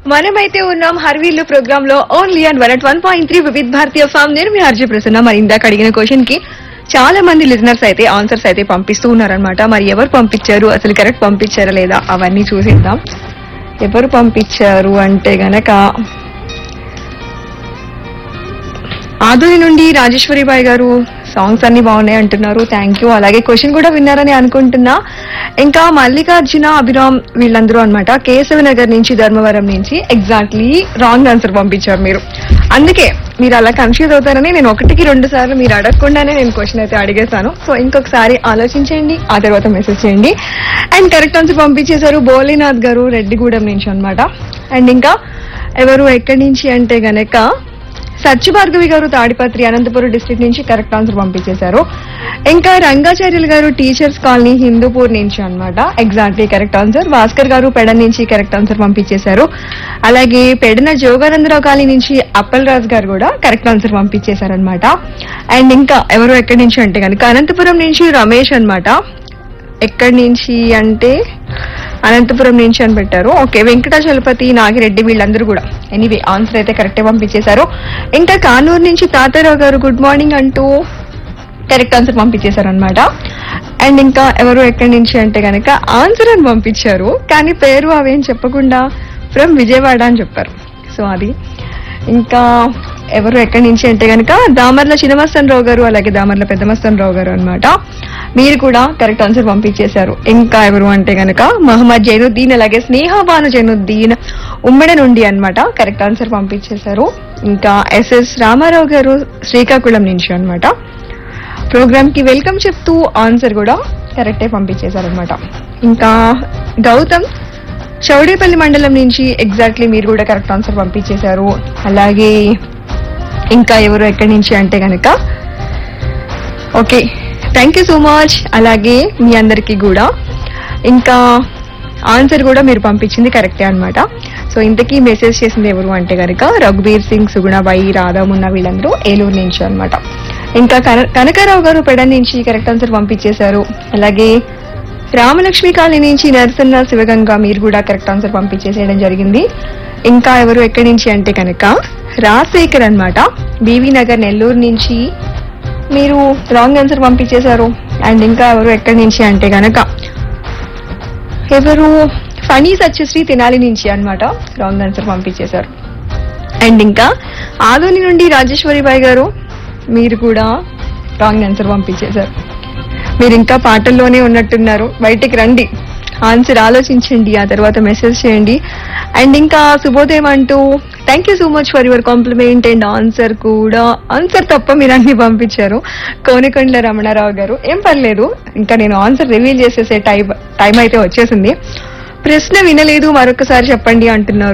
మనమైతే ఉన్నాం హర్వీల్లు ప్రోగ్రామ్ లో only and one at one point three Vividh Bharati FM నేను మీ హర్జీ ప్రసన్న మరి ఇందాక అడిగిన క్వశ్చన్ కి చాలా మంది లిజనర్స్ అయితే ఆన్సర్స్ అయితే పంపిస్తూ ఉన్నారనమాట మరి ఎవరు పంపించారు అసలు కరెక్ట్ పంపించారా లేదా అవన్నీ చూసేద్దాం ఎవరు పంపించారు అంటే గనక ఆధుని నుండి రాజేశ్వరి బాయ్ గారు సాంగ్స్ అన్ని బాగున్నాయి అంటున్నారు థ్యాంక్ యూ అలాగే క్వశ్చన్ కూడా విన్నారని అనుకుంటున్నా ఇంకా మల్లికార్జున అభిరామ్ వీళ్ళందరూ అనమాట కేశవ నగర్ నుంచి ధర్మవరం నుంచి ఎగ్జాక్ట్లీ రాంగ్ ఆన్సర్ పంపించారు మీరు అందుకే మీరు అలా కన్ఫ్యూజ్ అవుతారని నేను ఒకటికి రెండు సార్లు మీరు అడగకుండానే నేను క్వశ్చన్ అయితే అడిగేశాను సో ఇంకొకసారి ఆలోచించండి ఆ తర్వాత మెసేజ్ చేయండి అండ్ కరెక్ట్ ఆన్సర్ పంపించేశారు బోలీనాథ్ గారు రెడ్డిగూడెం నుంచి అన్నమాట అండ్ ఇంకా ఎవరు ఎక్కడి నుంచి అంటే గనక సత్యభార్గవి గారు తాడిపత్రి అనంతపురం డిస్ట్రిక్ట్ నుంచి కరెక్ట్ ఆన్సర్ పంపించేశారు ఇంకా రంగాచార్యులు గారు టీచర్స్ కాలనీ హిందూపూర్ నుంచి అన్నమాట ఎగ్జాక్ట్లీ కరెక్ట్ ఆన్సర్ భాస్కర్ గారు పెడ నుంచి కరెక్ట్ ఆన్సర్ పంపించేశారు అలాగే పెడన జోగానందరావు కాలనీ నుంచి అప్పల్ రాజు గారు కూడా కరెక్ట్ ఆన్సర్ పంపించేశారనమాట అండ్ ఇంకా ఎవరు ఎక్కడి నుంచి అంటే కనుక అనంతపురం నుంచి రమేష్ అన్నమాట ఎక్కడి నుంచి అంటే అనంతపురం నుంచి అని పెట్టారు ఓకే వెంకటాచలపతి నాగిరెడ్డి వీళ్ళందరూ కూడా ఎనీవే ఆన్సర్ అయితే కరెక్టే పంపించేశారు ఇంకా కానూరు నుంచి తాతారావు గారు గుడ్ మార్నింగ్ అంటూ కరెక్ట్ ఆన్సర్ పంపించేశారు అనమాట అండ్ ఇంకా ఎవరు ఎక్కడి నుంచి అంటే కనుక ఆన్సర్ అని పంపించారు కానీ పేరు అవేం చెప్పకుండా ఫ్రమ్ విజయవాడ అని చెప్పారు సో అది ఇంకా ఎవరు ఎక్కడి నుంచి అంటే కనుక దామర్ల చిన్నమస్తన్ రావు గారు అలాగే దామర్ల పెద్దమస్తన్ రావు గారు అన్నమాట మీరు కూడా కరెక్ట్ ఆన్సర్ పంపించేశారు ఇంకా ఎవరు అంటే గనక మహమ్మద్ జైనుద్దీన్ అలాగే స్నేహబాను జైనుద్దీన్ ఉమ్మడి నుండి అన్నమాట కరెక్ట్ ఆన్సర్ పంపించేశారు ఇంకా ఎస్ఎస్ రామారావు గారు శ్రీకాకుళం నుంచి అన్నమాట ప్రోగ్రామ్ కి వెల్కమ్ చెప్తూ ఆన్సర్ కూడా కరెక్టే పంపించేశారు అనమాట ఇంకా గౌతమ్ చౌడేపల్లి మండలం నుంచి ఎగ్జాక్ట్లీ మీరు కూడా కరెక్ట్ ఆన్సర్ పంపించేశారు అలాగే ఇంకా ఎవరు ఎక్కడి నుంచి అంటే గనక okay thank you so much అలాగే మీ అందరికీ కూడా ఇంకా ఆన్సర్ కూడా మీరు పంపించింది కరెక్టే అన్నమాట సో ఇంతకీ మెసేజ్ చేసింది ఎవరు అంటే కనుక రఘుబీర్ సింగ్ సుగుణబాయి రాధామున్న వీళ్ళందరూ ఏలూరు నుంచి అన్నమాట ఇంకా కన- కనకారావు గారు పెడ నుంచి కరెక్ట్ ఆన్సర్ పంపించేశారు అలాగే రామలక్ష్మి కాలనీ నుంచి నరసన్న శివగంగ మీరు కూడా కరెక్ట్ ఆన్సర్ పంపించేసేయడం జరిగింది ఇంకా ఎవరు ఎక్కడి నుంచి అంటే కనుక రాజశేఖర్ అన్నమాట బీవీ నగర్ నెల్లూరు నుంచి మీరు రాంగ్ ఆన్సర్ పంపించేశారు అండ్ ఇంకా ఎవరు ఎక్కడి నుంచి అంటే గనక ఎవరు ఫనీ సత్యశ్రీ తినాలి నుంచి అన్నమాట రాంగ్ ఆన్సర్ పంపించేశారు అండ్ ఇంకా ఆదోని నుండి రాజేశ్వరి బాయ్ గారు మీరు కూడా రాంగ్ ఆన్సర్ పంపించేశారు మీరు ఇంకా పాటల్లోనే ఉన్నట్టున్నారు బయటికి రండి ఆన్సర్ ఆలోచించండి ఆ తర్వాత మెసేజ్ చేయండి అండ్ ఇంకా శుభోదయం అంటూ thank you so much for your compliment and answer కూడా ఆన్సర్ తప్ప మీరు అన్ని పంపించారు కోనికొండల రమణారావు గారు ఏం పర్లేదు ఇంకా నేను ఆన్సర్ రివీల్ చేసేసే టైం టైం అయితే వచ్చేసింది ప్రశ్న వినలేదు మరొకసారి చెప్పండి అంటున్నారు